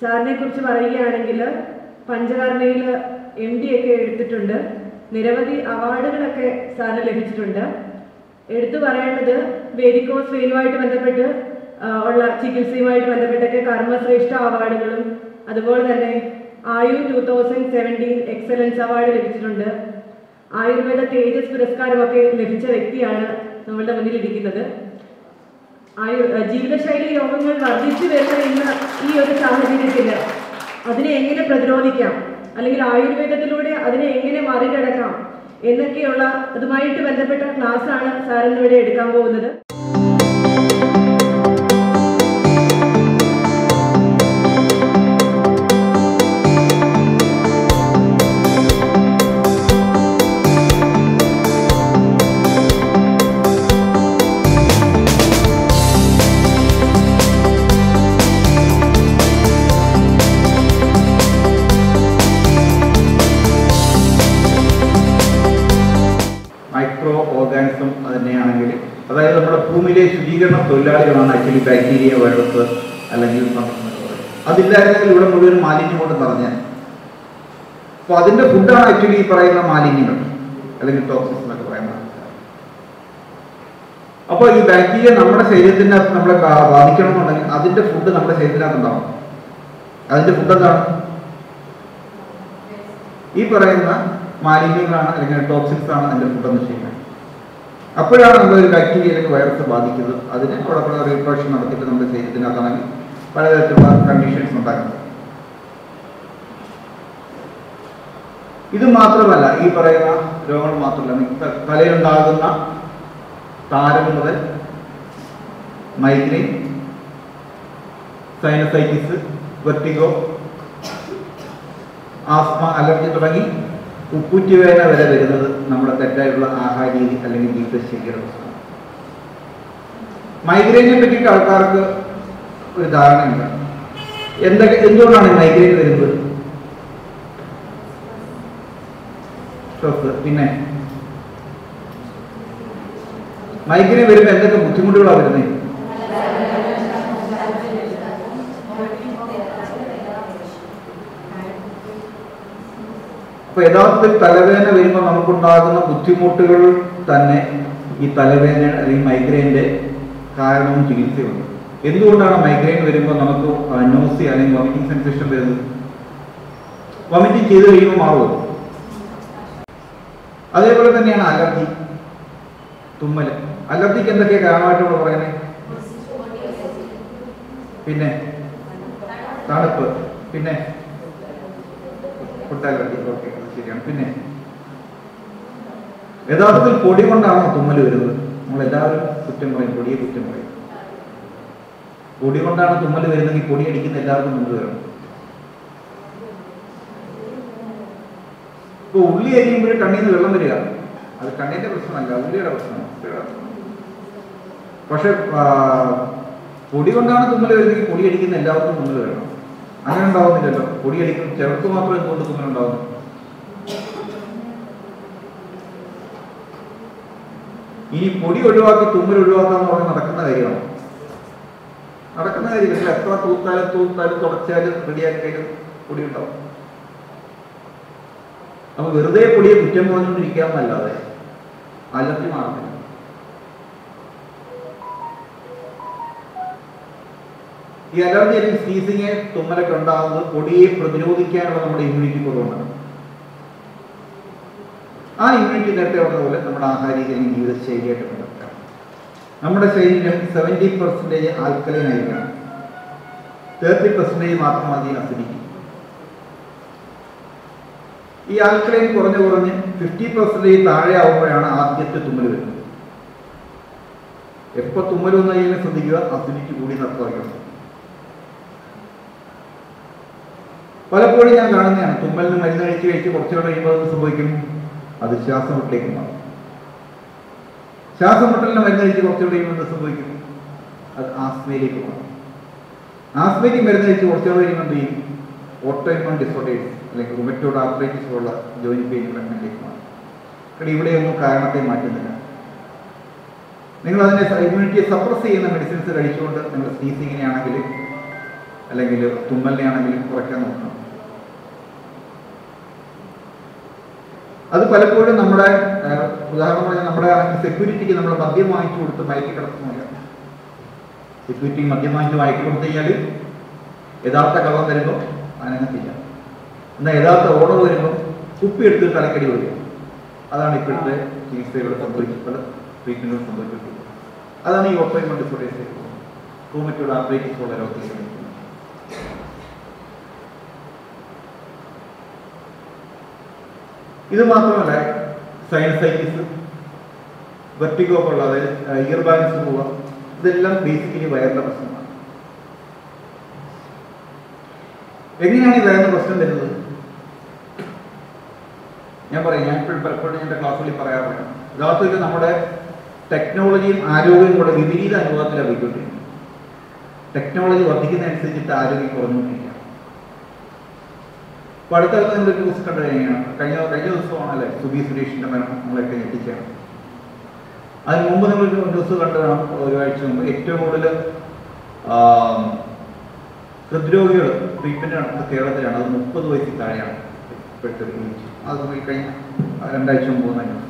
സാറിനെ കുറിച്ച് പറയുകയാണെങ്കിൽ പഞ്ചകർമ്മയിൽ എം ഡി ഒക്കെ എടുത്തിട്ടുണ്ട് നിരവധി അവാർഡുകളൊക്കെ സാറിന് ലഭിച്ചിട്ടുണ്ട് എടുത്തു പറയേണ്ടത് വേദിക്കോസ് വെയിലുമായിട്ട് ബന്ധപ്പെട്ട് ആ, ഉള്ള ചികിത്സയുമായിട്ട് ബന്ധപ്പെട്ടൊക്കെ കർമ്മശ്രേഷ്ഠ അവാർഡുകളും അതുപോലെ തന്നെ ആയു two thousand seventeen excellence award ലഭിച്ചിട്ടുണ്ട് ആയുർവേദ തേജസ് പുരസ്കാരമൊക്കെ ലഭിച്ച വ്യക്തിയാണ് നമ്മളുടെ മുന്നിൽ ഇരിക്കുന്നത് ആയു ഏഹ് ജീവിതശൈലി രോഗങ്ങൾ വർദ്ധിച്ചു വരുന്ന ഇന്ന് ഈ ഒരു സാഹചര്യത്തിൽ അതിനെ എങ്ങനെ പ്രതിരോധിക്കാം അല്ലെങ്കിൽ ആയുർവേദത്തിലൂടെ അതിനെ എങ്ങനെ മറികടക്കാം എന്നൊക്കെയുള്ള അതുമായിട്ട് ബന്ധപ്പെട്ട ക്ലാസ് ആണ് സാർ ഇന്നിവിടെ എടുക്കാൻ പോകുന്നത് മൈക്രോ ഓർഗാനിസം തന്നെയാണെങ്കിൽ അതായത് നമ്മുടെ ഭൂമിയിലെ ശുചീകരണ തൊഴിലാളികളാണ് ആക്ച്വലി ബാക്ടീരിയ വൈറസ് അല്ലെങ്കിൽ ഫംഗസ് എന്നൊക്കെ പറയുന്നത് അതില്ലായിരുന്നെങ്കിൽ ഇവിടെ മുഴുവൻ മാലിന്യം കൊണ്ട് നിറഞ്ഞ അപ്പോൾ അതിന്റെ ഫുഡാണ് ആക്ച്വലി ഈ പറയുന്ന മാലിന്യങ്ങൾ അല്ലെങ്കിൽ ടോക്സിൻസ് എന്നൊക്കെ പറയുന്നത് അപ്പോൾ ഈ ബാക്ടീരിയ നമ്മുടെ ശരീരത്തിനകത്ത് നമ്മളെ ബാ- ബാധിക്കണമെന്നുണ്ടെങ്കിൽ അതിന്റെ ഫുഡ് നമ്മുടെ ശരീരത്തിനകത്ത് ഉണ്ടാവും അതിന്റെ ഫുഡ് എന്താണ് ഈ പറയുന്ന മാലിന്യങ്ങളാണ് അല്ലെങ്കിൽ ടോക്സിൻസ് ആണ് അതിന്റെ ഫുഡ് എന്ന് ചെയ്യുന്നത് അപ്പോഴാണ് നമ്മൾ ഒരു ബാക്ടീരിയ അല്ലെങ്കിൽ വൈറസ് ബാധിക്കുന്നത് അതിന് അവിടെ റീപ്രൊഡക്ഷൻ നടത്തിയിട്ട് നമ്മുടെ ശരീരത്തിനകത്താണെങ്കിൽ പലതരത്തിലുള്ള കണ്ടീഷൻസ് ഉണ്ടാക്കുന്നത് ഇത് മാത്രമല്ല ഈ പറയുന്ന രോഗങ്ങൾ മാത്രമല്ല ത- തലയിലുണ്ടാകുന്ന താരം മുതൽ migraine sinusitis vertigo asthma allergy തുടങ്ങി ഉപ്പുറ്റുവേദന വരെ വരുന്നത് നമ്മുടെ തെറ്റായിട്ടുള്ള ആഹാര രീതി അല്ലെങ്കിൽ ജീവിതശൈലിയുടെ പ്രശ്നമാണ് മൈഗ്രെയിനെ പറ്റിയിട്ട് ആൾക്കാർക്ക് ഒരു ധാരണയുണ്ട് എന്തൊക്കെ എന്തുകൊണ്ടാണ് മൈഗ്രെയിൻ വരുന്നത് സ്ട്രെസ് പിന്നെ മൈഗ്രെയിൻ വരുമ്പോൾ എന്തൊക്കെ ബുദ്ധിമുട്ടുകളാണ് വരുന്നത് അപ്പൊ യഥാർത്ഥത്തിൽ തലവേദന വരുമ്പോൾ നമുക്കുണ്ടാകുന്ന ബുദ്ധിമുട്ടുകൾ തന്നെ ഈ തലവേദന അല്ലെങ്കിൽ മൈഗ്രെയിന്റെ കാരണവും ചികിത്സയുണ്ട് എന്തുകൊണ്ടാണ് മൈഗ്രെയിൻ വരുമ്പോൾ നമുക്ക് നോസി അല്ലെങ്കിൽ വോമിറ്റിംഗ് സെൻസേഷൻ വരുന്നത് വോമിറ്റിംഗ് ചെയ്ത് കഴിയുമ്പോൾ മാറുമോ അതേപോലെ തന്നെയാണ് അലർജി തുമ്മല് അലർജിക്ക് എന്തൊക്കെ കാരണമായിട്ട് നമ്മൾ പറയുന്നത് പിന്നെ തണുപ്പ് പിന്നെ ഫുഡ് അലർജി ഓക്കെ ശരിയാണ് പിന്നെ യഥാർത്ഥത്തിൽ പൊടി കൊണ്ടാണോ തുമ്മൽ വരുന്നത് നമ്മൾ എല്ലാവരും കുറ്റം പറയും പൊടിയെ കുറ്റം പറയും പൊടി കൊണ്ടാണ് തുമ്മൽ വരുന്നതെങ്കിൽ പൊടി അടിക്കുന്ന എല്ലാവർക്കും തുമ്മൽ വരണം ഇപ്പൊ ഉള്ളി അരിയുമ്പോഴും കണ്ണിൽ നിന്ന് വെള്ളം വരിക അത് കണ്ണിന്റെ പ്രശ്നമല്ല ഉള്ളിയുടെ പ്രശ്നമാണ് ഉള്ളിയുടെ പ്രശ്നം. പക്ഷെ ആ, പൊടി കൊണ്ടാണ് തുമ്മൽ വരുന്നെങ്കിൽ പൊടി അടിക്കുന്ന എല്ലാവർക്കും തുമ്മൽ വരണം അങ്ങനെ ഉണ്ടാവുന്നില്ലല്ലോ പൊടി അടിക്കും ചിലർക്ക് മാത്രം എന്തുകൊണ്ട് തുമ്മൽ ഉണ്ടാവുന്നു ഇനി പൊടി ഒഴിവാക്കി തുമ്മൽ ഒഴിവാക്കാന്ന് പറഞ്ഞാൽ നടക്കുന്ന കാര്യമാണ് നടക്കുന്ന കാര്യമില്ല എത്ര തൂത്താലും തൂത്താലും തുടച്ചാലും റെഡിയാക്കിയാലും പൊടി ഉണ്ടാവും അപ്പൊ വെറുതെ പൊടിയെ കുറ്റം പറഞ്ഞുകൊണ്ടിരിക്കാമെന്നല്ലാതെ അലർജി മാറുന്നില്ല ഈ അലർജി അല്ലെങ്കിൽ സ്നീസിങ് തുമ്മലൊക്കെ ഉണ്ടാകുന്നത് പൊടിയെ പ്രതിരോധിക്കാനുള്ള നമ്മുടെ ഇമ്മ്യൂണിറ്റി കുറവുണ്ടാണ് ആ ഇമ്മ്യൂണിറ്റി നേരത്തെ പറഞ്ഞതുപോലെ നമ്മുടെ ആഹാര രീതി അല്ലെങ്കിൽ ജീവിതശൈലിയായിട്ട് ബന്ധപ്പെട്ടാണ് നമ്മുടെ ശരീരം സെവൻറ്റി പെർസെൻറ്റേജ് ആൽക്കലൈൻ ആയിരിക്കണം തേർട്ടി പെർസെൻറ്റേജ് മാത്രം മതി അസിഡിറ്റി ഈ ആൽക്കലൈൻ കുറഞ്ഞു കുറഞ്ഞ് ഫിഫ്റ്റി പെർസെൻറ്റേജ് താഴെ ആവുമ്പോഴാണ് ആദ്യത്തെ തുമ്മൽ വരുന്നത് എപ്പോ തുമ്മൽ വന്നു കഴിഞ്ഞാൽ ശ്രദ്ധിക്കുക അസിഡിറ്റി കൂടി നടത്തുകയാണ് പലപ്പോഴും ഞാൻ കാണുന്നതാണ് തുമ്മലിന് മരുന്ന് കഴിച്ച് കഴിച്ച് കുറച്ചുകൂടെ കഴിയുമ്പോൾ അത് സംഭവിക്കും അത് ശ്വാസം മുട്ടിലേക്ക് മാറും ശ്വാസം മുട്ടലിന് മരുന്ന് കഴിച്ച് കുറച്ചുകൂടെ കഴിയുമ്പോൾ എന്ത് സംഭവിക്കും അത് ആസ്മയിലേക്ക് മാറും ആസ്മയ്ക്ക് മരുന്ന് കഴിച്ച് കുറച്ചുകൂടെ കഴിയുമ്പോൾ എന്ത് ചെയ്യും ഓട്ടോഇമ്യൂൺ ഡിസോർഡേഴ്സ് അല്ലെങ്കിൽ റുമറ്റോഡ് ആർത്രൈറ്റിസ് പോലുള്ള ജോയിന്റ് പെയിനുകളിലേക്ക് മാറും കാരണം ഇവിടെയൊന്നും കാരണത്തെ മാറ്റുന്നില്ല നിങ്ങൾ അതിനെ ഇമ്മ്യൂണിറ്റിയെ സപ്രസ് ചെയ്യുന്ന മെഡിസിൻസ് കഴിച്ചുകൊണ്ട് നിങ്ങൾ സ്നീസിങ്ങിനെ ആണെങ്കിൽ അല്ലെങ്കിൽ തുമ്മലിനെ ആണെങ്കിലും കുറയ്ക്കാൻ നോക്കണം അത് പലപ്പോഴും നമ്മുടെ ഏഹ്, ഉദാഹരണം പറഞ്ഞാൽ നമ്മുടെ സെക്യൂരിറ്റിക്ക് നമ്മൾ മദ്യം വാങ്ങിച്ചു കൊടുത്ത് മയക്കി കിടത്തുന്നില്ല സെക്യൂരിറ്റി മദ്യം വാങ്ങിച്ച് മയക്കി കൊടുത്തു കഴിഞ്ഞാൽ യഥാർത്ഥ കള്ളം വരുമ്പോൾ അനങ്ങത്തില്ല എന്നാൽ യഥാർത്ഥ ഓർഡർ വരുമ്പോൾ കുപ്പി എടുത്ത് തലക്കടി വരും അതാണ് ഇപ്പോഴത്തെ ചികിത്സകൾ സംഭവിച്ചത് പല ട്രീറ്റ്മെന്റുകൾ സംഭവിച്ചിട്ടുള്ളത് അതാണ് ഈ ഓട്ടോയിമൺ ഡിസോർഡേഴ്സ് റൂമറ്റോട് ആർത്രൈറ്റിസ് ഉള്ള രോഗത്തിൽ ഇത് മാത്രമല്ല സൈനസൈറ്റിസ് വെർട്ടിഗോ പോലുള്ള അതായത് ഇയർ ബാലൻസ് പോവുക ഇതെല്ലാം ബേസിക്കലി വയറിന്റെ പ്രശ്നമാണ് എങ്ങനെയാണ് ഈ വയറിന്റെ പ്രശ്നം വരുന്നത് ഞാൻ പറയും ഞാൻ ഇപ്പോഴും പലപ്പോഴും എൻ്റെ ക്ലാസ്സുകളിൽ പറയാറുണ്ട് യഥാർത്ഥത്തിൽ നമ്മുടെ ടെക്നോളജിയും ആരോഗ്യവും കൂടെ വിപരീത അനുഭവത്തിലാണ് പോയിക്കൊണ്ടിരിക്കുന്നത് ടെക്നോളജി വർദ്ധിക്കുന്നതനുസരിച്ചിട്ട് ആരോഗ്യം കുറഞ്ഞുകൊണ്ടിരിക്കുക അപ്പൊ അടുത്ത കാലത്ത് നിങ്ങൾ ന്യൂസ് കണ്ടു കഴിഞ്ഞാൽ കഴിഞ്ഞ കഴിഞ്ഞ ദിവസമാണല്ലേ സുബി സുരേഷിന്റെ മരണം നമ്മളൊക്കെ ഞെട്ടിച്ചാണ് അതിന് മുമ്പ് നിങ്ങൾ ന്യൂസ് കണ്ടു കാണും ഒരാഴ്ച മുമ്പ് ഏറ്റവും കൂടുതൽ ഹൃദ്രോഗികൾ ട്രീറ്റ്മെന്റ് നടത്തുന്നത് കേരളത്തിലാണ് അത് മുപ്പത് വയസ്സിൽ താഴെയാണ് ഇപ്പോഴത്തെ ഒരു ന്യൂസ് അത് നമ്മൾ ഈ കഴിഞ്ഞ രണ്ടാഴ്ച മുമ്പ് വന്ന ന്യൂസാണ്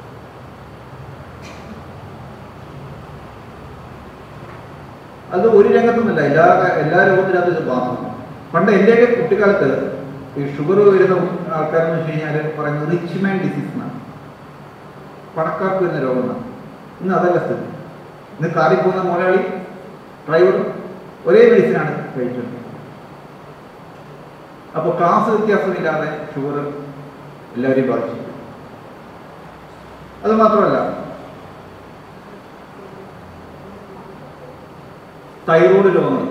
അത് ഒരു രംഗത്തൊന്നുമില്ല എല്ലാ എല്ലാ രോഗത്തിനകത്തും ഇത് ബാധകമാണ് പണ്ട് എൻ്റെയൊക്കെ കുട്ടിക്കാലത്ത് ഈ ഷുഗർ വരുന്ന ആൾക്കാരെന്ന് വെച്ച് കഴിഞ്ഞാൽ പറയുന്നത് റിച്ച് മാൻ ഡിസീസ് എന്നാണ് പണക്കാർക്ക് വരുന്ന രോഗം എന്നാണ് ഇന്ന് അതല്ല സ്ഥിതി ഇന്ന് കാറിൽ പോകുന്ന മുതലാളി ഡ്രൈവറും ഒരേ മെഡിസിനാണ് കഴിച്ചുകൊണ്ടിരിക്കുന്നത് അപ്പോൾ ക്ലാസ് വ്യത്യാസമില്ലാതെ ഷുഗർ എല്ലാവരെയും ബാധിച്ചു അത് മാത്രമല്ല തൈറോയ്ഡ് രോഗങ്ങൾ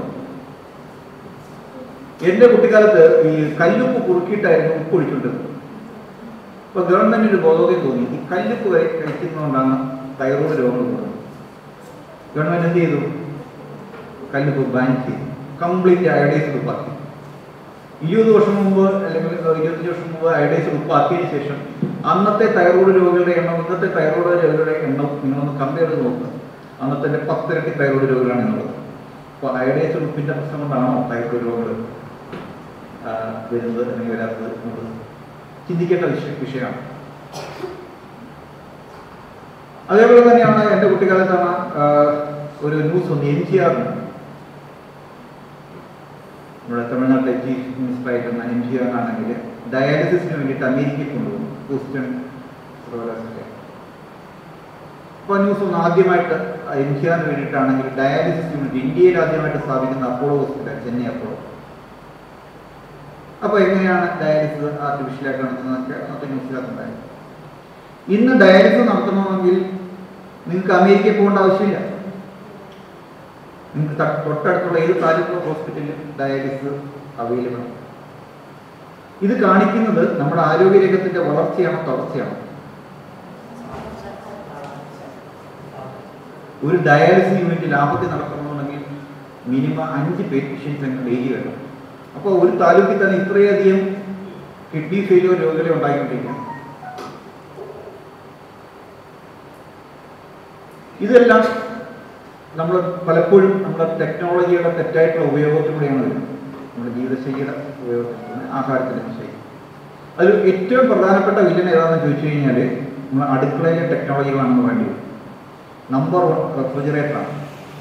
എന്റെ കുട്ടിക്കാലത്ത് ഈ കല്ലുപ്പ് കുറുക്കിയിട്ടായിരുന്നു ഉപ്പ് ഒഴിച്ചുകൊണ്ടിരുന്നത് അപ്പൊ ഗവൺമെന്റിന് ഒരു ബോധോദയം തോന്നി ഈ കല്ലുപ്പ് വരെ കഴിക്കുന്നതുകൊണ്ടാണ് തൈറോയ്ഡ് രോഗങ്ങൾ കൂടുന്നത് ഗവൺമെന്റ് എന്ത് ചെയ്തു കല്ലുപ്പ് ബാൻ ചെയ്തു കംപ്ലീറ്റ് അയഡൈസ് ഉപ്പാക്കി ഇരുപത് വർഷം മുമ്പ് അല്ലെങ്കിൽ ഇരുപത്തഞ്ച് വർഷം മുമ്പ് അയഡൈസ് ഉപ്പാക്കിയതിനു ശേഷം അന്നത്തെ തൈറോയ്ഡ് രോഗികളുടെ എണ്ണം ഇന്നത്തെ തൈറോയ്ഡ് രോഗികളുടെ എണ്ണം നിങ്ങളൊന്ന് കമ്പയർ ചെയ്ത് നോക്കുക അന്നത്തെ പത്തിരട്ടി തൈറോയ്ഡ് രോഗികളാണ് എന്നുള്ളത് അപ്പോൾ അയഡൈസ് ഉപ്പിന്റെ പ്രശ്നം കൊണ്ടാണോ തൈറോയ്ഡ് രോഗങ്ങൾ ആ, വരുന്നത് അല്ലെങ്കിൽ വരാത്തത് എന്നുള്ളത് ചിന്തിക്കേണ്ട വിഷയ വിഷയമാണ് അതേപോലെ തന്നെയാണ് എൻ്റെ കുട്ടിക്കാലത്താണ് ആ, ഒരു ന്യൂസ് വന്നു എം ജി ആർ നമ്മുടെ തമിഴ്നാട്ടിലെ ചീഫ് മിനിസ്റ്റർ ആയിരുന്ന എം ജി ആർ ആണെങ്കിൽ ഡയാലിസിസിന് വേണ്ടിയിട്ട് അമേരിക്കയിൽ കൊണ്ടുപോകും ഹൂസ്റ്റൺ സർവകലാശാല അപ്പോൾ ന്യൂസ് ഒന്ന് ആദ്യമായിട്ട് എം ജി ആറിന് വേണ്ടിയിട്ടാണെങ്കിൽ ഡയാലിസിസ് യൂണിറ്റ് ഇന്ത്യയിൽ ആദ്യമായിട്ട് സ്ഥാപിക്കുന്ന അപ്പോളോ ഹോസ്പിറ്റൽ ചെന്നൈ അപ്പോളോ അപ്പോൾ എങ്ങനെയാണ് ഡയാലിസിസ് ആർട്ടിഫിഷ്യലായിട്ട് നടത്തുന്നതൊക്കെ അന്നത്തെ ന്യൂസിനകത്തുണ്ടായി ഇന്ന് ഡയാലിസിസ് നടത്തണമെങ്കിൽ നിങ്ങൾക്ക് അമേരിക്കയിൽ പോകേണ്ട ആവശ്യമില്ല നിങ്ങൾക്ക് ത- തൊട്ടടുത്തുള്ള ഏത് താലൂക്ക് ഹോസ്പിറ്റലിലും ഡയാലിസിസ് അവൈലബിൾ ആണ് ഇത് കാണിക്കുന്നത് നമ്മുടെ ആരോഗ്യരംഗത്തിന്റെ വളർച്ചയാണോ തളർച്ചയാണോ ഒരു ഡയാലിസിസ് യൂണിറ്റ് ലാഭത്തിൽ നടത്തണമെന്നുണ്ടെങ്കിൽ മിനിമം അഞ്ച് പേഷ്യൻസ് എങ്കിലും ഡെയിലി വേണം അപ്പോൾ ഒരു താലൂക്കിൽ തന്നെ ഇത്രയധികം കിഡ്നി ഫെയിലിയർ രോഗികളെ ഉണ്ടായിക്കൊണ്ടിരിക്കുകയാണ് ഇതെല്ലാം നമ്മൾ പലപ്പോഴും നമ്മുടെ ടെക്നോളജിയുടെ തെറ്റായിട്ടുള്ള ഉപയോഗത്തിലൂടെയാണ് വരുന്നത് നമ്മുടെ ജീവിതശൈലിയുടെ ഉപയോഗത്തിൽ ആഹാരത്തിൻ്റെ ശൈലി അതിൽ ഏറ്റവും പ്രധാനപ്പെട്ട വില്ലൻ ഏതാണെന്ന് ചോദിച്ചു കഴിഞ്ഞാൽ നമ്മൾ അടുക്കളയിലെ ടെക്നോളജികളാണെന്ന് വേണ്ടി വരും നമ്പർ വൺ റെഫ്രിജറേറ്ററാണ്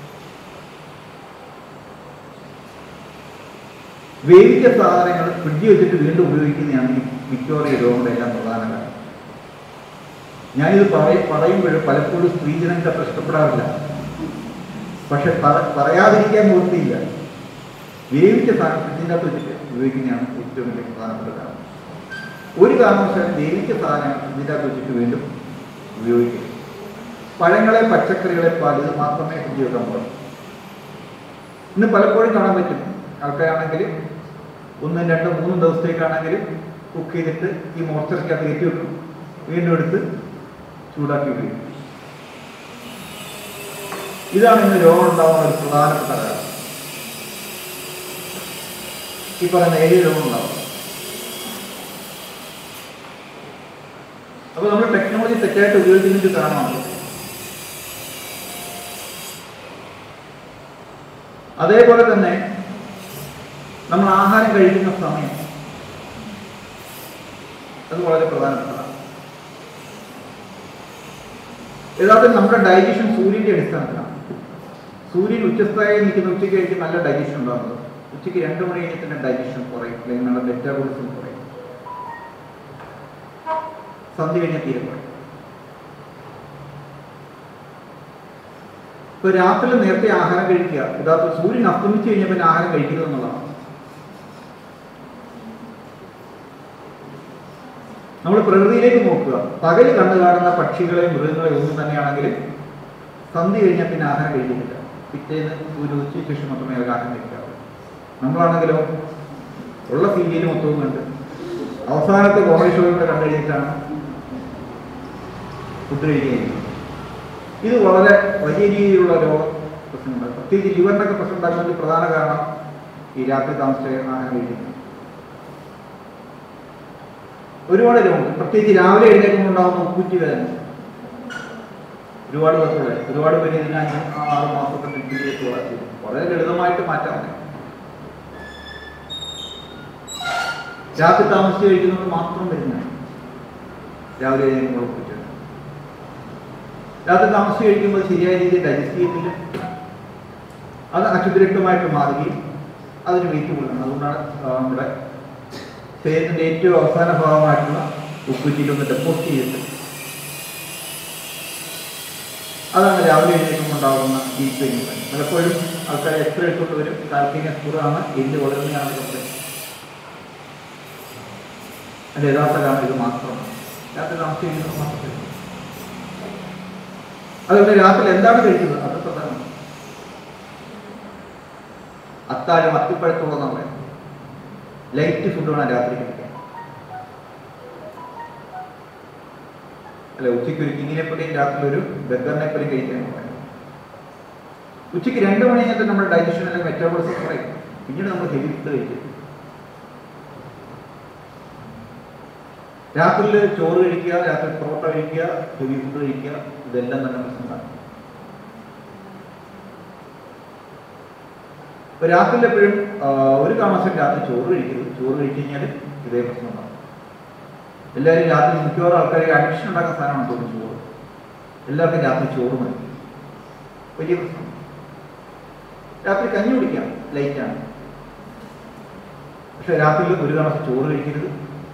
വേവിച്ച സാധനങ്ങൾ ഫ്രിഡ്ജിൽ വെച്ചിട്ട് വീണ്ടും ഉപയോഗിക്കുന്നതാണ് ഈ മിക്കവാറും ഈ രോഗങ്ങളുടെ എല്ലാം പ്രധാന കാരണം ഞാനിത് പറയ പറയുമ്പോഴും പലപ്പോഴും സ്ത്രീജനങ്ങൾ അത്ര ഇഷ്ടപ്പെടാറില്ല പക്ഷെ പറ- പറയാതിരിക്കാൻ നിവൃത്തിയില്ല വേവിച്ച സാധനം ഫ്രിഡ്ജിൻ്റെ അകത്ത് വെച്ചിട്ട് ഉപയോഗിക്കുന്നതാണ് ഏറ്റവും വലിയ പ്രധാനപ്പെട്ട കാരണം ഒരു കാരണവശാലും വേവിച്ച സാധനം ഫ്രിഡ്ജിൻ്റെ അകത്ത് വെച്ചിട്ട് വീണ്ടും ഉപയോഗിക്കുക പഴങ്ങളെ പച്ചക്കറികളെ പാൽ ഇത് മാത്രമേ ഫ്രിഡ്ജ് വെക്കാൻ പാടുള്ളൂ ഇന്ന് പലപ്പോഴും കാണാൻ പറ്റും ആൾക്കാരാണെങ്കിൽ ഒന്നും രണ്ടും മൂന്നും ദിവസത്തേക്കാണെങ്കിലും കുക്ക് ചെയ്തിട്ട് ഈ മോർച്ചറിക്കകത്ത് കയറ്റി വെക്കും വീണ്ടും എടുത്ത് ചൂടാക്കി ഉപയോഗിക്കും ഇതാണ് ഇന്ന് രോഗം ഉണ്ടാകുന്ന ഒരു പ്രധാനപ്പെട്ട കാരണം ഈ പറയുന്ന ഏരിയ രോഗം ഉണ്ടാവും അപ്പൊ നമ്മൾ ടെക്നോളജി തെറ്റായിട്ട് ഉപയോഗിക്കുന്നതിന്റെ കാരണമാണ് അതേപോലെ തന്നെ നമ്മൾ ആഹാരം കഴിക്കുന്ന സമയം അത് വളരെ പ്രധാനപ്പെട്ടതാണ് യഥാർത്ഥത്തിൽ നമ്മുടെ ഡൈജഷൻ സൂര്യന്റെ അടിസ്ഥാനത്തിലാണ് സൂര്യൻ ഉച്ചസ്ഥായി നിൽക്കുന്ന ഉച്ചയ്ക്ക് കഴിച്ച് നല്ല ഡൈജഷൻ ഉണ്ടാകുന്നത് ഉച്ചയ്ക്ക് രണ്ട് മണി കഴിഞ്ഞ് തന്നെ ഡൈജഷൻ കുറയും അല്ലെങ്കിൽ നമ്മുടെ മെറ്റാബോളിസം കുറയും സന്ധ്യ കഴിഞ്ഞാൽ തീരെ കുറയും ഇപ്പൊ രാത്രി നേരത്തെ ആഹാരം കഴിക്കുക യഥാർത്ഥ സൂര്യൻ അസ്തമിച്ച് കഴിഞ്ഞാൽ പിന്നെ ആഹാരം കഴിക്കുന്നത് എന്നുള്ളതാണ് നമ്മൾ പ്രകൃതിയിലേക്ക് നോക്കുക പകല് കണ്ടു കാണുന്ന പക്ഷികളെ മൃഗങ്ങളെ ഒന്നും തന്നെയാണെങ്കിൽ സന്ധ്യ കഴിഞ്ഞാൽ പിന്നെ ആഹാരം കഴിക്കുന്നില്ല പിറ്റേന്ന് സൂര്യ ഉച്ചയ്ക്ക് ശേഷം മാത്രമേ അവർ ആഹാരം കഴിക്കാവൂ നമ്മളാണെങ്കിലോ ഉള്ള സീരിയൽ മൊത്തവും കണ്ട് അവസാനത്തെ കോമഡി ഷോ കൂടെ കണ്ടു കഴിഞ്ഞിട്ടാണ് ഫുഡ് കഴിക്കുകയും ഇത് വളരെ വലിയ രീതിയിലുള്ള രോഗ പ്രശ്നങ്ങൾ പ്രത്യേകിച്ച് ലിവറിനൊക്കെ പ്രശ്നം ഉണ്ടാക്കുന്നതിന് പ്രധാന കാരണം ഈ രാത്രി താമസിച്ച ആഹാരം കഴിക്കുന്നത് ഒരുപാട് രോഗങ്ങൾ പ്രത്യേകിച്ച് രാവിലെ എഴുന്നേൽക്കുമ്പോൾ ഉണ്ടാകുന്ന ഉപ്പുറ്റി വേദന ഒരുപാട് പേർക്കുള്ള ഒരുപാട് പേര് ഇതിന് അഞ്ച് ആറ് മാസമൊക്കെ ട്രീറ്റ്മെന്റ് വളർത്തി വളരെ ലളിതമായിട്ട് മാറ്റാൻ മതി രാത്രി താമസിച്ച് കഴിക്കുന്നത് മാത്രം വരുന്നതാണ് രാവിലെ എഴുന്നേൽക്കുമ്പോൾ ഉപ്പുറ്റി വേദന. രാത്രി താമസിച്ച് കഴിക്കുമ്പോൾ ശരിയായ രീതിയിൽ ഡൈജസ്റ്റ് ചെയ്യത്തില്ല അത് അശുദ്ധരക്തമായിട്ട് മാറുകയും അതിന് വെയിറ്റ് കൊള്ളണം അതുകൊണ്ടാണ് ആ, നമ്മുടെ ശരീരത്തിന്റെ ഏറ്റവും അവസാന ഭാഗമായിട്ടുള്ള ഉപ്പുറ്റിയിലൊന്ന് ഡെപ്പോസിറ്റ് ചെയ്തിട്ട് അതാണ് രാവിലെ എഴുന്നേൽക്കുമ്പോൾ ഉണ്ടാകുന്ന ഡീപ് പെയിൻ പലപ്പോഴും ആൾക്കാർ എത്ര എടുത്തുകൊണ്ട് വരും കാൽക്കീന സ്പുറാണ് എല്ല് വളരുന്നതാണെന്ന് പറയും അതിന്റെ യഥാർത്ഥ കാരണം ഇത് മാത്രമാണ് രാത്രി താമസിച്ച് കഴിക്കുന്നത് മാത്രമേ അതുകൊണ്ട് രാത്രി എന്താണ് കഴിക്കുന്നത് അത് പ്രധാനമാണ് അത്താഴം അത്തിപ്പഴത്തോളം പറയാം ലൈറ്റ് ഫുഡ് വേണം രാത്രി കഴിക്കാൻ അല്ല ഉച്ചയ്ക്ക് ഒരു കിങ്ങിനെപ്പടിയും രാത്രി ഒരു ബർഗറിനെപ്പടിയും കഴിക്കാൻ പറയാം ഉച്ചയ്ക്ക് രണ്ട് മണി കഴിഞ്ഞിട്ട് നമ്മുടെ ഡൈജഷൻ അല്ലെങ്കിൽ മെറ്റാബോളിസം കുറയും പിന്നീട് നമ്മൾ ഹെവി ഫുഡ് കഴിക്കും രാത്രിയിൽ ചോറ് കഴിക്കുക രാത്രി പൊറോട്ട കഴിക്കുക ഹെവി ഫുഡ് കഴിക്കുക ഇതെല്ലാം തന്നെ പ്രശ്നമാണ് ഇപ്പൊ രാത്രിയിൽ എപ്പോഴും ആ, ഒരു കാരണവശാലും രാത്രി ചോറ് കഴിക്കരുത് ചോറ് കഴിച്ചു കഴിഞ്ഞാൽ ഇതേ പ്രശ്നം ഉണ്ടാവും എല്ലാവരും രാത്രി മിക്കവാറും ആൾക്കാർ അഡിക്ഷൻ ഉണ്ടാക്കുന്ന സാധനമാണ് തോന്നുന്നു ചോറ് എല്ലാവർക്കും രാത്രി ചോറ് മതി വലിയ പ്രശ്നം രാത്രി കഞ്ഞി കുടിക്കാം ലൈറ്റാണ് പക്ഷെ രാത്രിയിൽ ഒരു കാരണവശാലും ചോറ് കഴിക്കരുത്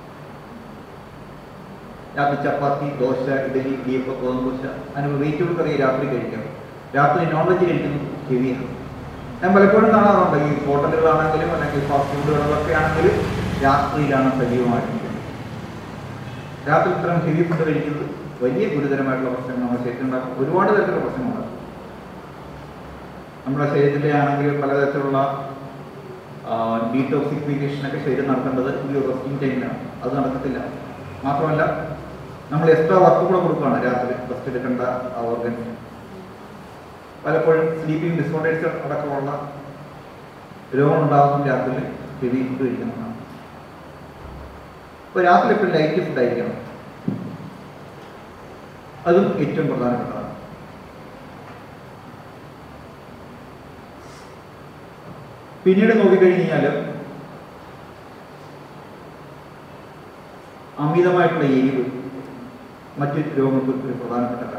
രാത്രി ചപ്പാത്തി ദോശ ഇഡലി ബീഫ് ഗോതമ്പ് ദോശ അതിന് വെയിറ്റ് കറി രാത്രി കഴിക്കാം രാത്രി നോൺ വെജ് കഴിക്കുന്നത് ഹെവിയാണ് ഞാൻ പലപ്പോഴും കാണാറുണ്ട് ഈ ഹോട്ടലുകളാണെങ്കിലും അല്ലെങ്കിൽ ഫാസ്റ്റ് ഫുഡുകളിലൊക്കെ ആണെങ്കിലും രാത്രിയിലാണ് സജീവമായിരിക്കുന്നത് രാത്രി ഇത്തരം ഹെവി ഫുഡ് കഴിക്കുന്നത് വലിയ ഗുരുതരമായിട്ടുള്ള പ്രശ്നങ്ങൾ നമ്മുടെ ശരീരത്തിൽ ഉണ്ടാക്കും ഒരുപാട് തരത്തിലുള്ള പ്രശ്നങ്ങളുണ്ടാക്കും നമ്മുടെ ശരീരത്തിലെ ആണെങ്കിൽ പലതരത്തിലുള്ള ഡീടോക്സിഫിക്കേഷൻ ഒക്കെ ശരീരം നടത്തേണ്ടത് ഈ ഒരു റെസ്റ്റിംഗ് ടൈമിലാണ് അത് നടക്കത്തില്ല മാത്രമല്ല നമ്മൾ എക്സ്ട്രാ വർക്ക് കൂടെ കൊടുക്കുകയാണ് രാത്രി റെസ്റ്റ് എടുക്കേണ്ട ഓർഗൻ പലപ്പോഴും സ്ലീപ്പിംഗ് ഡിസോർഡേഴ്സ് അടക്കമുള്ള രോഗം ഉണ്ടാകുന്ന രാത്രിയിൽ ഹെവി ഫുഡ് കഴിക്കുന്നതാണ് അപ്പോൾ രാത്രി എപ്പോഴും ലൈറ്റ് ഫുഡ് ആയിരിക്കണം അതും ഏറ്റവും പ്രധാനപ്പെട്ടതാണ് പിന്നീട് നോക്കിക്കഴിഞ്ഞാൽ അമിതമായിട്ടുള്ള എരിവ് മറ്റു രോഗങ്ങൾക്ക് ഒരു പ്രധാനപ്പെട്ട കാരണം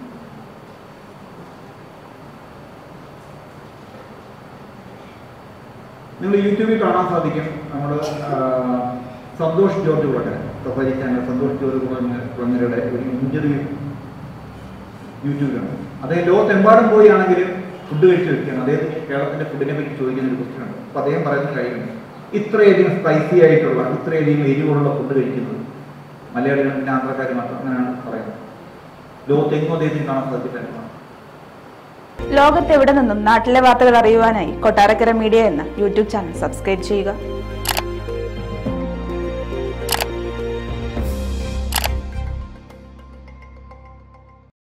നിങ്ങൾ യൂട്യൂബിൽ കാണാൻ സാധിക്കും നമ്മൾ Santhosh George Kulangara safari channel Santhosh George Kulangara കുളങ്ങരയുടെ ഒരു ഇൻ്റർവ്യൂ യൂട്യൂബിലുണ്ട് അദ്ദേഹം ലോകത്തെമ്പാടും പോയി ആണെങ്കിലും ഫുഡ് കഴിച്ച് വെക്കുകയാണ് അദ്ദേഹത്തിന് കേരളത്തിന്റെ ഫുഡിനെ പറ്റി ചോദിക്കുന്ന ഒരു ക്വസ്റ്റ്യൻ ഉണ്ട് അപ്പൊ അദ്ദേഹം പറയുന്ന കാര്യമാണ് ഇത്രയധികം സ്പൈസി ആയിട്ടുള്ള ഇത്രയധികം എരിവുള്ള ഫുഡ് കഴിക്കുന്നത് മലയാളികളും പിന്നെ ആന്ധ്രക്കാർ മാത്രം അങ്ങനെയാണ് പറയുന്നത് ലോകത്തെങ്ങും അദ്ദേഹത്തിന് കാണാൻ സാധിച്ചിട്ടില്ല ലോകത്തെവിടെ നിന്നും നാട്ടിലെ വാർത്തകൾ അറിയുവാനായി കൊട്ടാരക്കര മീഡിയ എന്ന യൂട്യൂബ് ചാനൽ സബ്സ്ക്രൈബ് ചെയ്യുക